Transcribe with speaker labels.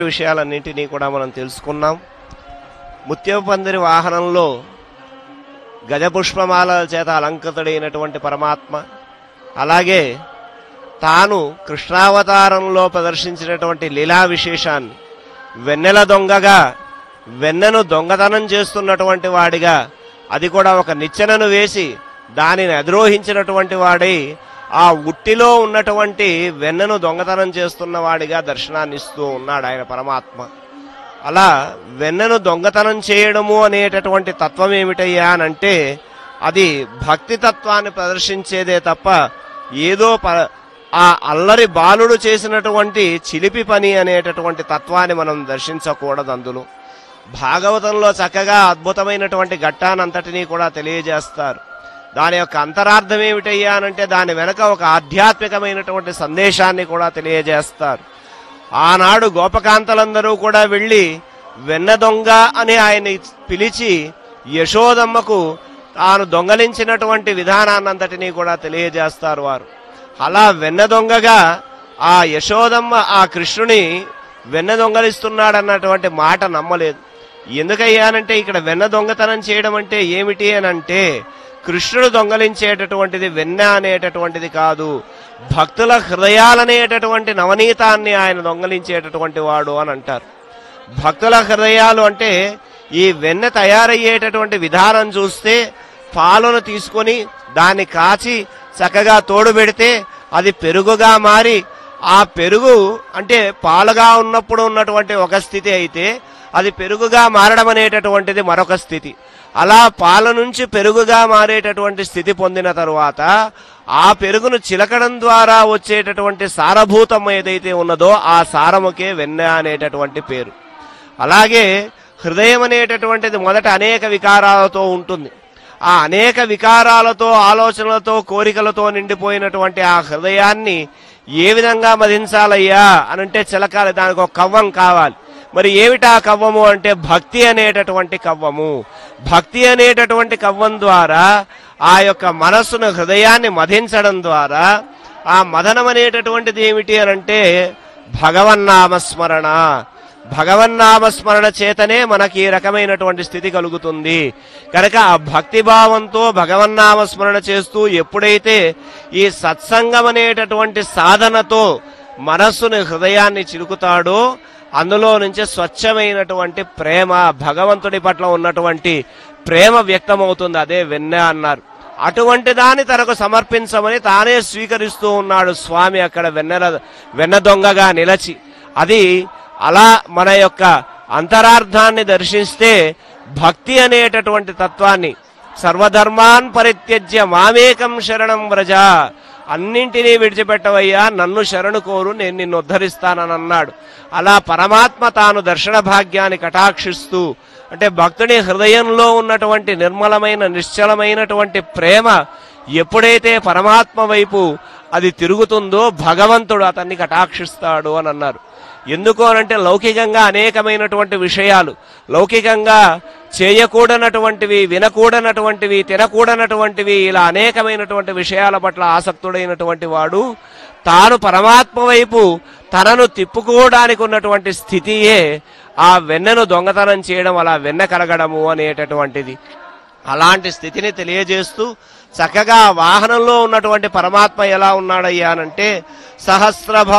Speaker 1: విషయాలన్నింటినీ కూడా మనం తెలుసుకున్నాం ముత్యపు పందిరి వాహనంలో గజపుష్పమాలల చేత అలంకృతుడైనటువంటి పరమాత్మ అలాగే తాను కృష్ణావతారంలో ప్రదర్శించినటువంటి లీలా విశేషాన్ని వెన్నెల దొంగగా వెన్నెను దొంగతనం చేస్తున్నటువంటి వాడిగా అది కూడా ఒక నిచ్చెనను వేసి దానిని అధిరోహించినటువంటి వాడై ఆ ఉట్టిలో ఉన్నటువంటి వెన్నెను దొంగతనం చేస్తున్న వాడిగా దర్శనాన్ని ఇస్తూ ఉన్నాడు ఆయన పరమాత్మ అలా వెన్నెను దొంగతనం చేయడము అనేటటువంటి తత్వం ఏమిటయ్యా అనంటే అది భక్తి తత్వాన్ని ప్రదర్శించేదే తప్ప ఏదో ప- ఆ అల్లరి బాలుడు చేసినటువంటి చిలిపి పని అనేటటువంటి తత్వాన్ని మనం దర్శించకూడదు అందులో భాగవతంలో చక్కగా అద్భుతమైనటువంటి ఘట్టానంతటినీ కూడా తెలియజేస్తారు దాని యొక్క అంతరార్థం ఏమిటయ్యా అనంటే దాని వెనక ఒక ఆధ్యాత్మికమైనటువంటి సందేశాన్ని కూడా తెలియజేస్తారు ఆనాడు గోపకాంతలందరూ కూడా వెళ్ళి వెన్న దొంగ అని ఆయన్ని పిలిచి యశోదమ్మకు తాను దొంగలించినటువంటి విధానాన్నంతటినీ కూడా తెలియజేస్తారు వారు అలా వెన్న దొంగగా ఆ యశోదమ్మ ఆ కృష్ణుని వెన్న దొంగలిస్తున్నాడన్నటువంటి మాట నమ్మలేదు ఎందుకయ్యానంటే ఇక్కడ వెన్న దొంగతనం చేయడం అంటే ఏమిటి అని అంటే కృష్ణుడు దొంగలించేటటువంటిది వెన్న అనేటటువంటిది కాదు భక్తుల హృదయాలనేటటువంటి నవనీతాన్ని ఆయన దొంగలించేటటువంటి వాడు అని అంటారు భక్తుల హృదయాలు అంటే ఈ వెన్న తయారయ్యేటటువంటి విధానం చూస్తే పాలను తీసుకొని దాన్ని కాచి చక్కగా తోడు పెడితే అది పెరుగుగా మారి ఆ పెరుగు అంటే పాలుగా ఉన్నప్పుడు ఉన్నటువంటి ఒక స్థితి అయితే అది పెరుగుగా మారడం అనేటటువంటిది మరొక స్థితి అలా పాల నుంచి పెరుగుగా మారేటటువంటి స్థితి పొందిన తరువాత ఆ పెరుగును చిలకడం ద్వారా వచ్చేటటువంటి సారభూతం ఏదైతే ఉన్నదో ఆ సారముకే వెన్న అనేటటువంటి పేరు అలాగే హృదయం అనేటటువంటిది మొదట అనేక వికారాలతో ఉంటుంది ఆ అనేక వికారాలతో ఆలోచనలతో కోరికలతో నిండిపోయినటువంటి ఆ హృదయాన్ని ఏ విధంగా మదించాలయ్యా అనంటే చిలకాలి దానికి ఒక కవ్వం కావాలి మరి ఏమిటా కవ్వము అంటే భక్తి అనేటటువంటి కవ్వము భక్తి అనేటటువంటి కవ్వం ద్వారా ఆ యొక్క మనస్సును హృదయాన్ని మధించడం ద్వారా ఆ మదనం అనేటటువంటిది ఏమిటి అనంటే భగవన్నామస్మరణ భగవన్నామస్మరణ చేతనే మనకి ఈ రకమైనటువంటి స్థితి కలుగుతుంది కనుక ఆ భక్తి భావంతో భగవన్నామస్మరణ చేస్తూ ఎప్పుడైతే ఈ సత్సంగం అనేటటువంటి సాధనతో మనస్సుని హృదయాన్ని చిలుకుతాడో అందులో నుంచి స్వచ్ఛమైనటువంటి ప్రేమ భగవంతుడి పట్ల ఉన్నటువంటి ప్రేమ వ్యక్తమవుతుంది అదే వెన్న అన్నారు అటువంటి దాన్ని తనకు సమర్పించమని తానే స్వీకరిస్తూ ఉన్నాడు స్వామి అక్కడ వెన్నెల వెన్న దొంగగా నిలచి అది అలా మన యొక్క అంతరార్థాన్ని దర్శిస్తే భక్తి అనేటటువంటి తత్వాన్ని సర్వధర్మాన్ పరిత్యజ్య మామేకం శరణం వ్రజ అన్నింటినీ విడిచిపెట్టవయ్యా నన్ను శరణు కోరు నేను నిన్ను ఉద్ధరిస్తానని అన్నాడు అలా పరమాత్మ తాను దర్శన భాగ్యాన్ని కటాక్షిస్తూ అంటే భక్తుని హృదయంలో ఉన్నటువంటి నిర్మలమైన నిశ్చలమైనటువంటి ప్రేమ ఎప్పుడైతే పరమాత్మ వైపు అది తిరుగుతుందో భగవంతుడు అతన్ని కటాక్షిస్తాడు అని అన్నారు ఎందుకు అనంటే లౌకికంగా అనేకమైనటువంటి విషయాలు లౌకికంగా చేయకూడనటువంటివి వినకూడనటువంటివి తినకూడనటువంటివి ఇలా అనేకమైనటువంటి విషయాల పట్ల ఆసక్తుడైనటువంటి వాడు తాను పరమాత్మ వైపు తనను తిప్పుకోవడానికి ఉన్నటువంటి స్థితియే ఆ వెన్నను దొంగతనం చేయడం అలా వెన్న కలగడము అనేటటువంటిది అలాంటి స్థితిని తెలియజేస్తూ చక్కగా ఆ వాహనంలో ఉన్నటువంటి పరమాత్మ ఎలా ఉన్నాడయ్యా అనంటే సహస్రభా